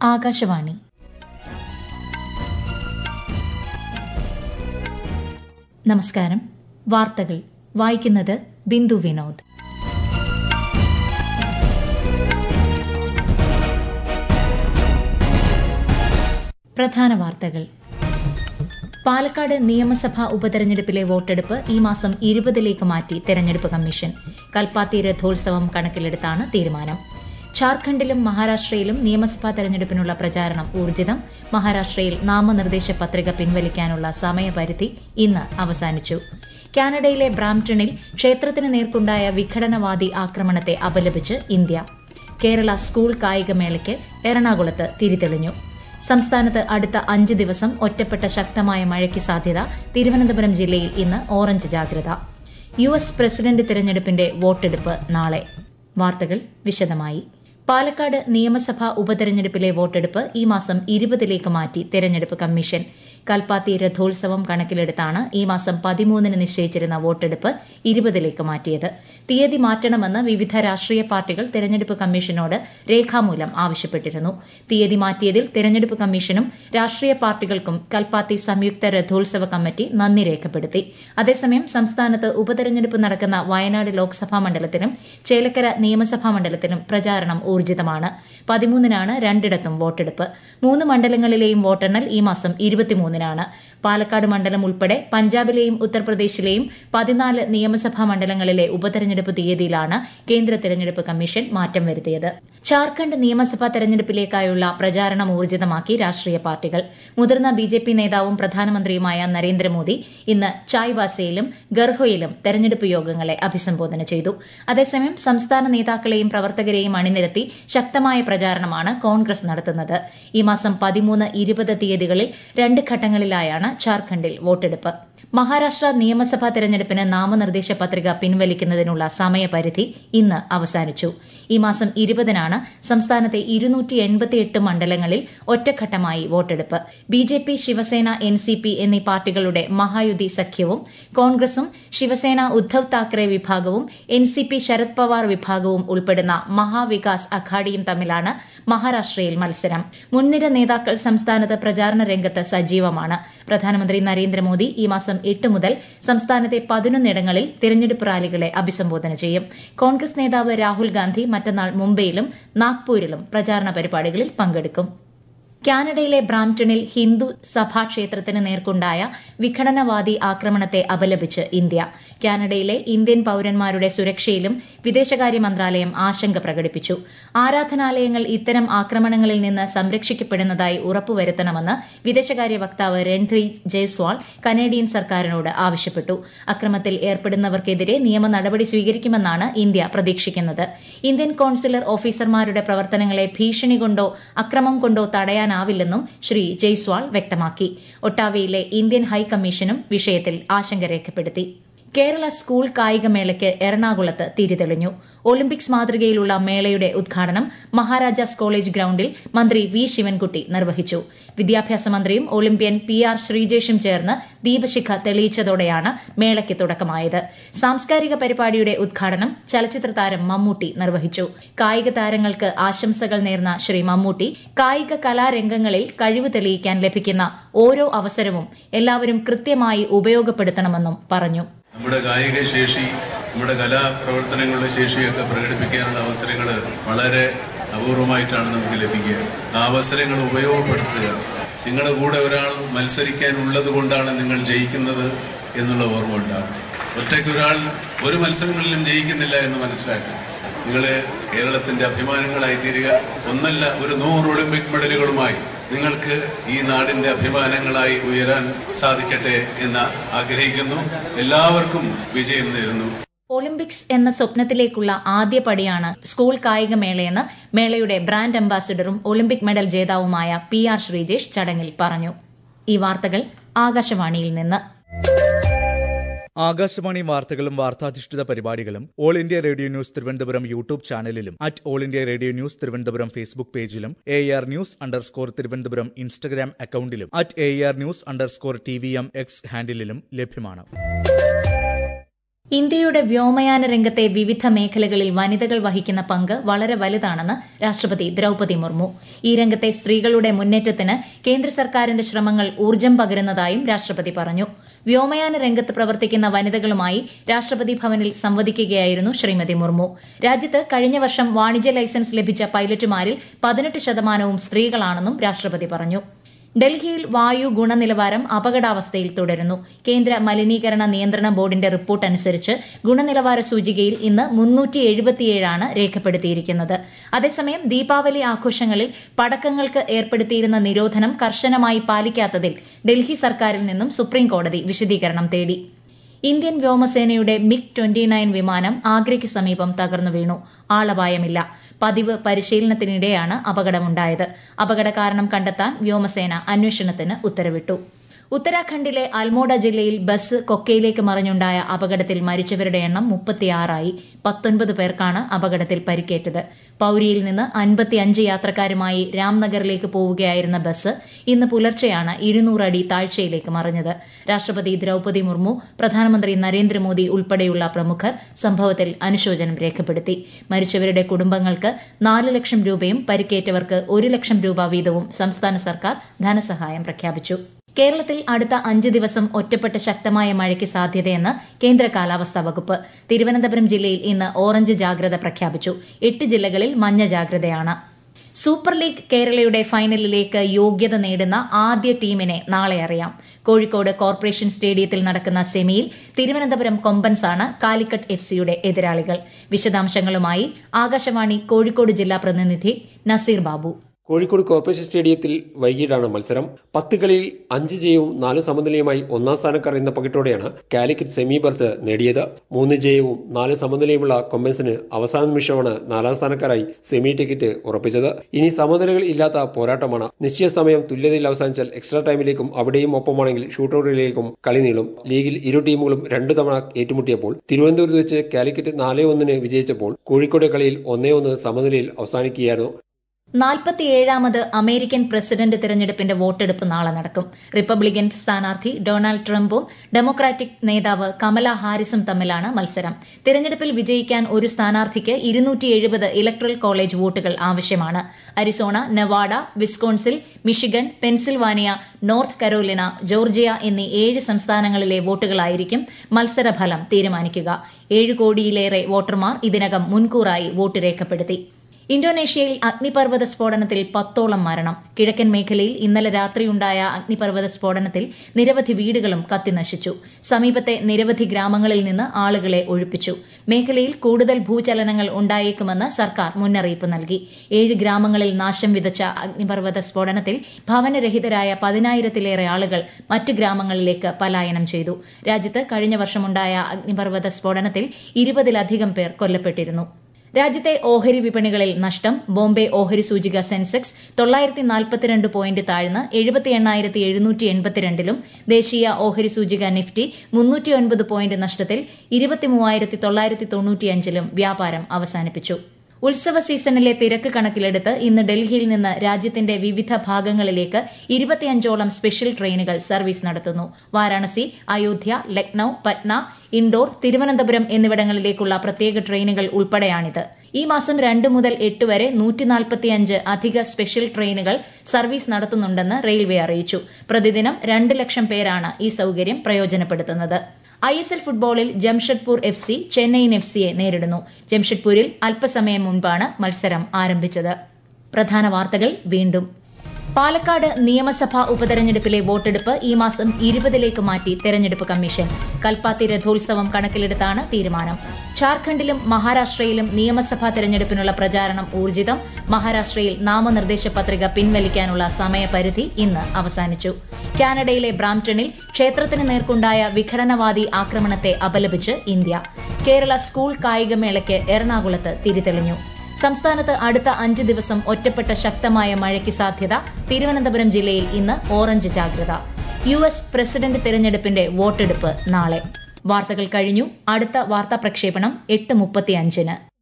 ആകാശവാണി നമസ്കാരം വാർത്തകൾ വായിക്കുന്നത് ബിന്ദു വിനോദ് പ്രധാന വാർത്തകൾ പാലക്കാട് നിയമസഭാ ഉപതെരഞ്ഞെടുപ്പിലെ വോട്ടെടുപ്പ് ഈ മാസം ഇരുപതിലേക്ക് മാറ്റി തെരഞ്ഞെടുപ്പ് കമ്മീഷൻ കൽപ്പാത്തി രഥോത്സവം കണക്കിലെടുത്താണ് തീരുമാനം ഝാർഖണ്ഡിലും മഹാരാഷ്ട്രയിലും നിയമസഭാ തെരഞ്ഞെടുപ്പിനുള്ള പ്രചാരണം ഊർജിതം മഹാരാഷ്ട്രയിൽ നാമനിർദ്ദേശ പത്രിക പിൻവലിക്കാനുള്ള സമയപരിധി ഇന്ന് അവസാനിച്ചു കാനഡയിലെ ബ്രാംപ്ടണിൽ ക്ഷേത്രത്തിന് നേർക്കുണ്ടായ വിഘടനവാദി ആക്രമണത്തെ അപലപിച്ച് ഇന്ത്യ കേരള സ്കൂൾ കായികമേളയ്ക്ക് എറണാകുളത്ത് തിരിതെളിഞ്ഞു സംസ്ഥാനത്ത് അടുത്ത അഞ്ച് ദിവസം ഒറ്റപ്പെട്ട ശക്തമായ മഴയ്ക്ക് സാധ്യത തിരുവനന്തപുരം ജില്ലയിൽ ഇന്ന് ഓറഞ്ച് ജാഗ്രത യു എസ് പ്രസിഡന്റ് തിരഞ്ഞെടുപ്പിന്റെ വോട്ടെടുപ്പ് നാളെ വാർത്തകൾ വിശദമായി പാലക്കാട് നിയമസഭാ ഉപതെരഞ്ഞെടുപ്പിലെ വോട്ടെടുപ്പ് ഈ മാസം ഇരുപതിലേക്ക് മാറ്റി തെരഞ്ഞെടുപ്പ് കമ്മീഷൻ കൽപ്പാത്തി രഥോത്സവം കണക്കിലെടുത്താണ് ഈ മാസം പതിമൂന്നിന് നിശ്ചയിച്ചിരുന്ന വോട്ടെടുപ്പ് ഇരുപതിലേക്ക് മാറ്റിയത് തീയതി മാറ്റണമെന്ന് വിവിധ രാഷ്ട്രീയ പാർട്ടികൾ തെരഞ്ഞെടുപ്പ് കമ്മീഷനോട് രേഖാമൂലം ആവശ്യപ്പെട്ടിരുന്നു തീയതി മാറ്റിയതിൽ തെരഞ്ഞെടുപ്പ് കമ്മീഷനും രാഷ്ട്രീയ പാർട്ടികൾക്കും കൽപ്പാത്തി സംയുക്ത രഥോത്സവ കമ്മിറ്റി നന്ദി രേഖപ്പെടുത്തി അതേസമയം സംസ്ഥാനത്ത് ഉപതെരഞ്ഞെടുപ്പ് നടക്കുന്ന വയനാട് ലോക്സഭാ മണ്ഡലത്തിലും ചേലക്കര നിയമസഭാ മണ്ഡലത്തിലും പ്രചാരണം ഊർജിതമാണ് പതിമൂന്നിനാണ് രണ്ടിടത്തും വോട്ടെടുപ്പ് മൂന്ന് മണ്ഡലങ്ങളിലെയും വോട്ടെണ്ണൽ ഈ മാസം ഇരുപത്തിമൂന്നിനാണ് പാലക്കാട് മണ്ഡലം ഉൾപ്പെടെ പഞ്ചാബിലെയും ഉത്തർപ്രദേശിലെയും പതിനാല് നിയമസഭാ മണ്ഡലങ്ങളിലെ ഉപതെരഞ്ഞെടുപ്പ് തീയതിയിലാണ് കേന്ദ്ര തെരഞ്ഞെടുപ്പ് കമ്മീഷൻ മാറ്റം വരുത്തിയത് ഝാർഖണ്ഡ് നിയമസഭാ തെരഞ്ഞെടുപ്പിലേക്കായുള്ള പ്രചാരണം ഊർജിതമാക്കി രാഷ്ട്രീയ പാർട്ടികൾ മുതിർന്ന ബി ജെ പി നേതാവും പ്രധാനമന്ത്രിയുമായ നരേന്ദ്രമോദി ഇന്ന് ചായ്വാസയിലും ഗർഹോയിലും തെരഞ്ഞെടുപ്പ് യോഗങ്ങളെ അഭിസംബോധന ചെയ്തു അതേസമയം സംസ്ഥാന നേതാക്കളെയും പ്രവർത്തകരെയും അണിനിരത്തി ശക്തമായ പ്രചാരണമാണ് കോൺഗ്രസ് നടത്തുന്നത് ഈ മാസം പതിമൂന്ന് ഇരുപത് തീയതികളിൽ രണ്ട് ഘട്ടങ്ങളിലായാണ് ഝാർഖണ്ഡിൽ വോട്ടെടുപ്പ് മഹാരാഷ്ട്ര നിയമസഭാ തെരഞ്ഞെടുപ്പിന് നാമനിർദ്ദേശ പത്രിക പിൻവലിക്കുന്നതിനുള്ള സമയപരിധി ഇന്ന് അവസാനിച്ചു ഈ മാസം ഇരുപതിനാണ് സംസ്ഥാനത്തെ ഇരുന്നൂറ്റി എൺപത്തിയെട്ട് മണ്ഡലങ്ങളിൽ ഒറ്റഘട്ടമായി വോട്ടെടുപ്പ് B J P Shiv Sena N C P എന്നീ പാർട്ടികളുടെ മഹായുതി സഖ്യവും കോൺഗ്രസും ശിവസേന ഉദ്ധവ് താക്കറെ വിഭാഗവും N C P Sharad Pawar വിഭാഗവും ഉൾപ്പെടുന്ന മഹാവികാസ് അഘാഡിയും തമ്മിലാണ് മഹാരാഷ്ട്രയിൽ മത്സരം മുൻനിര നേതാക്കൾ സംസ്ഥാനത്ത് പ്രചാരണ രംഗത്ത് സജീവമാണ് പ്രധാനമന്ത്രി നരേന്ദ്രമോദി ഈ മാസം എട്ട് മുതൽ സംസ്ഥാനത്തെ പതിനൊന്നിടങ്ങളിൽ തിരഞ്ഞെടുപ്പ് റാലികളെ അഭിസംബോധന ചെയ്യും കോൺഗ്രസ് നേതാവ് രാഹുൽ ഗാന്ധി മറ്റന്നാൾ മുംബൈയിലും നാഗ്പൂരിലും പ്രചാരണ പരിപാടികളിൽ പങ്കെടുക്കും കാനഡയിലെ ബ്രാംപ്ടണിൽ ഹിന്ദു സഭാക്ഷേത്രത്തിന് നേർക്കുണ്ടായ വിഘടനവാദി ആക്രമണത്തെ അപലപിച്ച് ഇന്ത്യ കാനഡയിലെ ഇന്ത്യൻ പൌരന്മാരുടെ സുരക്ഷയിലും വിദേശകാര്യ മന്ത്രാലയം ആശങ്ക പ്രകടിപ്പിച്ചു ആരാധനാലയങ്ങൾ ഇത്തരം ആക്രമണങ്ങളിൽ നിന്ന് സംരക്ഷിക്കപ്പെടുന്നതായി ഉറപ്പുവരുത്തണമെന്ന് വിദേശകാര്യ വക്താവ് രൺധീർ ജയ്സ്വാൾ കനേഡിയൻ സർക്കാരിനോട് ആവശ്യപ്പെട്ടു അക്രമത്തിൽ ഏർപ്പെടുന്നവർക്കെതിരെ നിയമ നടപടി സ്വീകരിക്കുമെന്നാണ് ഇന്ത്യ പ്രതീക്ഷിക്കുന്നത് ഇന്ത്യൻ കോൺസുലർ ഓഫീസർമാരുടെ പ്രവർത്തനങ്ങളെ ഭീഷണി കൊണ്ടോ അക്രമം കൊണ്ടോ തടയാനാവില്ലെന്നും ശ്രീ ജയ്സ്വാൾ വ്യക്തമാക്കി ഒട്ടാവയിലെ ഇന്ത്യൻ ഹൈക്കമ്മീഷനും വിഷയത്തിൽ ആശങ്ക രേഖപ്പെടുത്തി കേരള സ്കൂൾ കായികമേളയ്ക്ക് എറണാകുളത്ത് തിരിതെളിഞ്ഞു ഒളിമ്പിക്സ് മാതൃകയിലുള്ള മേളയുടെ ഉദ്ഘാടനം മഹാരാജാസ് കോളേജ് ഗ്രൌണ്ടിൽ മന്ത്രി വി ശിവൻകുട്ടി നിർവഹിച്ചു വിദ്യാഭ്യാസ മന്ത്രിയും ഒളിമ്പ്യൻ പി ആർ ശ്രീജേഷും ചേർന്ന് ദീപശിഖ തെളിയിച്ചതോടെയാണ് മേളയ്ക്ക് തുടക്കമായത് സാംസ്കാരിക പരിപാടിയുടെ ഉദ്ഘാടനം ചലച്ചിത്ര താരം മമ്മൂട്ടി നിർവഹിച്ചു കായിക താരങ്ങൾക്ക് ആശംസകൾ നേർന്ന ശ്രീ മമ്മൂട്ടി കായിക കലാരംഗങ്ങളിൽ കഴിവ് തെളിയിക്കാൻ ലഭിക്കുന്ന ഓരോ അവസരവും എല്ലാവരും കൃത്യമായി ഉപയോഗപ്പെടുത്തണമെന്നും പറഞ്ഞു നമ്മുടെ കായിക ശേഷി നമ്മുടെ കലാപ്രവർത്തനങ്ങളുടെ ശേഷിയൊക്കെ പ്രകടിപ്പിക്കാനുള്ള അവസരങ്ങൾ വളരെ അപൂർവമായിട്ടാണ് നമുക്ക് ലഭിക്കുക ആ അവസരങ്ങൾ ഉപയോഗപ്പെടുത്തുക നിങ്ങളുടെ കൂടെ ഒരാൾ മത്സരിക്കാനുള്ളത് കൊണ്ടാണ് നിങ്ങൾ ജയിക്കുന്നത് എന്നുള്ള ഓർമ്മ ഉണ്ടാകും ഒറ്റയ്ക്ക് ഒരാൾ ഒരു മത്സരങ്ങളിലും ജയിക്കുന്നില്ല എന്ന് മനസ്സിലാക്കുക നിങ്ങൾ കേരളത്തിന്റെ അഭിമാനങ്ങളായി തീരുക ഒന്നല്ല ഒരു നൂറ് ഒളിമ്പിക് മെഡലുകളുമായി നിങ്ങൾക്ക് ഈ നാടിന്റെ അഭിമാനങ്ങളായി ഉയരാൻ സാധിക്കട്ടെ എന്ന് ആഗ്രഹിക്കുന്നു എല്ലാവർക്കും വിജയം നേരുന്നു ഒളിമ്പിക്സ് എന്ന സ്വപ്നത്തിലേക്കുള്ള ആദ്യ പടിയാണ് സ്കൂൾ കായികമേളയെന്ന് മേളയുടെ ബ്രാൻഡ് അംബാസിഡറും ഒളിമ്പിക് മെഡൽ ജേതാവുമായ പി ആർ ശ്രീജേഷ് ചടങ്ങിൽ പറഞ്ഞു ഈ വാർത്തകൾ ആകാശവാണിയിൽ നിന്ന് ആകാശവാണി വാർത്തകളും വാർത്താധിഷ്ഠിത പരിപാടികളും all India radio news Thiruvananthapuram YouTube ചാനലിലും at all India radio news Thiruvananthapuram Facebook പേജിലും A R news underscore Thiruvananthapuram Instagram അക്കൌണ്ടിലും at A R news underscore T V M X ഹാൻഡിലും ലഭ്യമാണ് ഇന്ത്യയുടെ വ്യോമയാന രംഗത്തെ വിവിധ മേഖലകളിൽ വനിതകൾ വഹിക്കുന്ന പങ്ക് വളരെ വലുതാണെന്ന് രാഷ്ട്രപതി ദ്രൌപതി മുർമു ഈ രംഗത്തെ സ്ത്രീകളുടെ മുന്നേറ്റത്തിന് കേന്ദ്ര സർക്കാരിന്റെ ശ്രമങ്ങൾ ഊർജ്ജം പകരുന്നതായും രാഷ്ട്രപതി പറഞ്ഞു വ്യോമയാന രംഗത്ത് പ്രവർത്തിക്കുന്ന വനിതകളുമായി രാഷ്ട്രപതി ഭവനിൽ സംവദിക്കുകയായിരുന്നു ശ്രീമതി മുർമു രാജ്യത്ത് കഴിഞ്ഞ വർഷം വാണിജ്യ ലൈസൻസ് ലഭിച്ച പൈലറ്റുമാരിൽ പതിനെട്ട് ശതമാനവും സ്ത്രീകളാണെന്നും രാഷ്ട്രപതി പറഞ്ഞു ഡൽഹിയിൽ വായു ഗുണനിലവാരം അപകടാവസ്ഥയിൽ തുടരുന്നു കേന്ദ്ര മലിനീകരണ നിയന്ത്രണ ബോർഡിന്റെ റിപ്പോർട്ട് അനുസരിച്ച് ഗുണനിലവാര സൂചികയിൽ ഇന്ന് മുന്നൂറ്റി എഴുപത്തിയേഴാണ് രേഖപ്പെടുത്തിയിരിക്കുന്നത് അതേസമയം ദീപാവലി ആഘോഷങ്ങളിൽ പടക്കങ്ങൾക്ക് ഏർപ്പെടുത്തിയിരുന്ന നിരോധനം കർശനമായി പാലിക്കാത്തതിൽ ഡൽഹി സർക്കാരിൽ നിന്നും സുപ്രീംകോടതി വിശദീകരണം തേടി ഇന്ത്യൻ വ്യോമസേനയുടെ മിഗ് ട്വന്റി നയൻ വിമാനം ആഗ്രയ്ക്ക് സമീപം തകർന്നു വീണു ആളപായമില്ല പതിവ് പരിശീലനത്തിനിടെയാണ് അപകടമുണ്ടായത് അപകട കാരണം കണ്ടെത്താൻ വ്യോമസേന അന്വേഷണത്തിന് ഉത്തരവിട്ടു ഉത്തരാഖണ്ഡിലെ അൽമോഡ ജില്ലയിൽ ബസ് കൊക്കയിലേക്ക് മറിഞ്ഞുണ്ടായ അപകടത്തിൽ മരിച്ചവരുടെ എണ്ണം മുപ്പത്തിയാറായി പത്തൊൻപത് പേർക്കാണ് അപകടത്തിൽ പരിക്കേറ്റത് പൌരിയിൽ നിന്ന് അൻപത്തിയഞ്ച് യാത്രക്കാരുമായി രാംനഗറിലേക്ക് പോവുകയായിരുന്ന ബസ് ഇന്ന് പുലർച്ചെയാണ് ഇരുന്നൂറ് അടി താഴ്ചയിലേക്ക് മറിഞ്ഞത് രാഷ്ട്രപതി ദ്രൌപതി മുർമു പ്രധാനമന്ത്രി നരേന്ദ്രമോദി ഉൾപ്പെടെയുള്ള പ്രമുഖർ സംഭവത്തിൽ അനുശോചനം രേഖപ്പെടുത്തി മരിച്ചവരുടെ കുടുംബങ്ങൾക്ക് നാല് ലക്ഷം രൂപയും പരിക്കേറ്റവർക്ക് ഒരു ലക്ഷം രൂപ വീതവും സംസ്ഥാന സർക്കാർ ധനസഹായം പ്രഖ്യാപിച്ചു കേരളത്തിൽ അടുത്ത അഞ്ച് ദിവസം ഒറ്റപ്പെട്ട ശക്തമായ മഴയ്ക്ക് സാധ്യതയെന്ന് കേന്ദ്ര കാലാവസ്ഥാ വകുപ്പ് തിരുവനന്തപുരം ജില്ലയിൽ ഇന്ന് ഓറഞ്ച് ജാഗ്രത പ്രഖ്യാപിച്ചു എട്ട് ജില്ലകളിൽ മഞ്ഞ ജാഗ്രതയാണ് സൂപ്പർ ലീഗ് കേരളയുടെ ഫൈനലിലേക്ക് യോഗ്യത നേടുന്ന ആദ്യ ടീമിനെ നാളെ അറിയാം കോഴിക്കോട് കോർപ്പറേഷൻ സ്റ്റേഡിയത്തിൽ നടക്കുന്ന സെമിയിൽ തിരുവനന്തപുരം കൊമ്പൻസാണ് കാലിക്കറ്റ് എഫ് സിയുടെ എതിരാളികൾ വിശദാംശങ്ങളുമായി ആകാശവാണി കോഴിക്കോട് ജില്ലാ പ്രതിനിധി നസീർ ബാബു കോഴിക്കോട് കോർപ്പറേഷൻ സ്റ്റേഡിയത്തിൽ വൈകിട്ടാണ് മത്സരം പത്ത് കളിയിൽ അഞ്ച് ജയവും നാല് സമനിലയുമായി ഒന്നാം സ്ഥാനക്കാർ എന്ന പകിട്ടോടെയാണ് കാലിക്കറ്റ് സെമി ബർത്ത് നേടിയത് മൂന്ന് ജയവും നാല് സമനിലയുമുള്ള കൊമ്പൻസിന് അവസാന നിമിഷമാണ് നാലാം സ്ഥാനക്കാരായി സെമി ടിക്കറ്റ് ഉറപ്പിച്ചത് ഇനി സമനിലകൾ ഇല്ലാത്ത പോരാട്ടമാണ് നിശ്ചയ സമയം തുല്യതയിൽ അവസാനിച്ചാൽ എക്സ്ട്രാ ടൈമിലേക്കും അവിടെയും ഒപ്പമാണെങ്കിൽ ഷൂട്ടൌട്ടിലേക്കും കളി നീളും ലീഗിൽ ഇരു ടീമുകളും രണ്ടു തവണ ഏറ്റുമുട്ടിയപ്പോൾ തിരുവനന്തപുരത്ത് വെച്ച് കാലിക്കറ്റ് നാല് ഒന്നിന് വിജയിച്ചപ്പോൾ കോഴിക്കോട് കളിയിൽ ഒന്നേ ഒന്ന് സമനിലയിൽ അവസാനിക്കുകയായിരുന്നു നാൽപ്പത്തിയേഴാമത് അമേരിക്കൻ പ്രസിഡന്റ് തിരഞ്ഞെടുപ്പിന്റെ വോട്ടെടുപ്പ് നാളെ നടക്കും റിപ്പബ്ലിക്കൻ സ്ഥാനാർത്ഥി ഡൊണാൾഡ് ട്രംപും ഡെമോക്രാറ്റിക് നേതാവ് കമല ഹാരിസും തമ്മിലാണ് മത്സരം തിരഞ്ഞെടുപ്പിൽ വിജയിക്കാൻ ഒരു സ്ഥാനാർത്ഥിക്ക് ഇരുന്നൂറ്റി എഴുപത് ഇലക്ട്രൽ കോളേജ് വോട്ടുകൾ ആവശ്യമാണ് Arizona Nevada Wisconsin Michigan Pennsylvania North Carolina Georgia എന്നീ ഏഴ് സംസ്ഥാനങ്ങളിലെ വോട്ടുകളായിരിക്കും മത്സരഫലം തീരുമാനിക്കുക ഏഴ് കോടിയിലേറെ വോട്ടർമാർ ഇതിനകം മുൻകൂറായി വോട്ട് രേഖപ്പെടുത്തി ഇന്തോനേഷ്യയിൽ അഗ്നിപർവ്വത സ്ഫോടനത്തിൽ പത്തോളം മരണം കിഴക്കൻ മേഖലയിൽ ഇന്നലെ രാത്രിയുണ്ടായ അഗ്നിപർവ്വത സ്ഫോടനത്തിൽ നിരവധി വീടുകളും കത്തിനശിച്ചു സമീപത്തെ നിരവധി ഗ്രാമങ്ങളിൽ നിന്ന് ആളുകളെ ഒഴിപ്പിച്ചു മേഖലയിൽ കൂടുതൽ ഭൂചലനങ്ങൾ ഉണ്ടായേക്കുമെന്ന് സർക്കാർ മുന്നറിയിപ്പ് നൽകി ഏഴ് ഗ്രാമങ്ങളിൽ നാശം വിതച്ച അഗ്നിപർവ്വത സ്ഫോടനത്തിൽ ഭവനരഹിതരായ പതിനായിരത്തിലേറെ ആളുകൾ മറ്റ് ഗ്രാമങ്ങളിലേക്ക് പലായനം ചെയ്തു രാജ്യത്ത് കഴിഞ്ഞ വർഷമുണ്ടായ അഗ്നിപർവ്വത സ്ഫോടനത്തിൽ ഇരുപതിലധികം പേർ കൊല്ലപ്പെട്ടിരുന്നു രാജ്യത്തെ ഓഹരി വിപണികളിൽ നഷ്ടം ബോംബെ ഓഹരി സൂചിക സെൻസെക്സ് തൊള്ളായിരത്തി നാൽപ്പത്തിരണ്ട് പോയിന്റ് താഴ്ന്ന് എഴുപത്തി എണ്ണായിരത്തി എഴുന്നൂറ്റി എൺപത്തിരണ്ടിലും ദേശീയ ഓഹരി സൂചിക നിഫ്റ്റി മുന്നൂറ്റിയൊൻപത് പോയിന്റ് നഷ്ടത്തിൽ ഇരുപത്തിമൂവായിരത്തി തൊള്ളായിരത്തി തൊണ്ണൂറ്റിയഞ്ചിലും വ്യാപാരം അവസാനിപ്പിച്ചു ഉത്സവ സീസണിലെ തിരക്ക് കണക്കിലെടുത്ത് ഇന്ന് ഡൽഹിയിൽ നിന്ന് രാജ്യത്തിന്റെ വിവിധ ഭാഗങ്ങളിലേക്ക് ഇരുപത്തിയഞ്ചോളം സ്പെഷ്യൽ ട്രെയിനുകൾ സർവീസ് നടത്തുന്നു വാരാണസി അയോധ്യ ലക്നൌ പറ്റ്ന ഇൻഡോർ തിരുവനന്തപുരം എന്നിവിടങ്ങളിലേക്കുള്ള പ്രത്യേക ട്രെയിനുകൾ ഉൾപ്പെടെയാണിത് ഈ മാസം രണ്ട് മുതൽ എട്ട് വരെ നൂറ്റിനാൽപ്പത്തിയഞ്ച് അധിക സ്പെഷ്യൽ ട്രെയിനുകൾ സർവീസ് നടത്തുന്നുണ്ടെന്ന് റെയിൽവേ അറിയിച്ചു പ്രതിദിനം രണ്ട് ലക്ഷം പേരാണ് ഈ സൌകര്യം പ്രയോജനപ്പെടുത്തുന്നത് ഐ എസ് എൽ ഫുട്ബോളിൽ Jamshedpur F C Chennaiyin F സിയെ നേരിടുന്നു ജംഷഡ്പൂരിൽ അല്പസമയം മുൻപാണ് മത്സരം ആരംഭിച്ചത് പ്രധാന വാർത്തകൾ വീണ്ടും പാലക്കാട് നിയമസഭാ ഉപതെരഞ്ഞെടുപ്പിലെ വോട്ടെടുപ്പ് ഈ മാസം ഇരുപതിലേക്ക് മാറ്റി തെരഞ്ഞെടുപ്പ് കമ്മീഷൻ കൽപ്പാത്തി രഥോത്സവം കണക്കിലെടുത്താണ് തീരുമാനം ഝാർഖണ്ഡിലും മഹാരാഷ്ട്രയിലും നിയമസഭാ തെരഞ്ഞെടുപ്പിനുള്ള പ്രചാരണം ഊർജിതം മഹാരാഷ്ട്രയിൽ നാമനിർദ്ദേശ പത്രിക പിൻവലിക്കാനുള്ള സമയപരിധി ഇന്ന് അവസാനിച്ചു കാനഡയിലെ ബ്രാംപ്ടണിൽ ക്ഷേത്രത്തിന് നേർക്കുണ്ടായ വിഘടനവാദി ആക്രമണത്തെ അപലപിച്ച് ഇന്ത്യ കേരള സ്കൂൾ കായികമേളയ്ക്ക് എറണാകുളത്ത് തിരിതെളിഞ്ഞു സംസ്ഥാനത്ത് അടുത്ത അഞ്ച് ദിവസം ഒറ്റപ്പെട്ട ശക്തമായ മഴയ്ക്ക് സാധ്യത തിരുവനന്തപുരം ജില്ലയിൽ ഇന്ന് ഓറഞ്ച് ജാഗ്രത യു എസ് പ്രസിഡന്റ് തെരഞ്ഞെടുപ്പിന്റെ വോട്ടെടുപ്പ് നാളെ വാർത്തകൾ കഴിഞ്ഞു അടുത്ത വാർത്താ പ്രക്ഷേപണം എട്ട് മുപ്പത്തിയഞ്ചിന്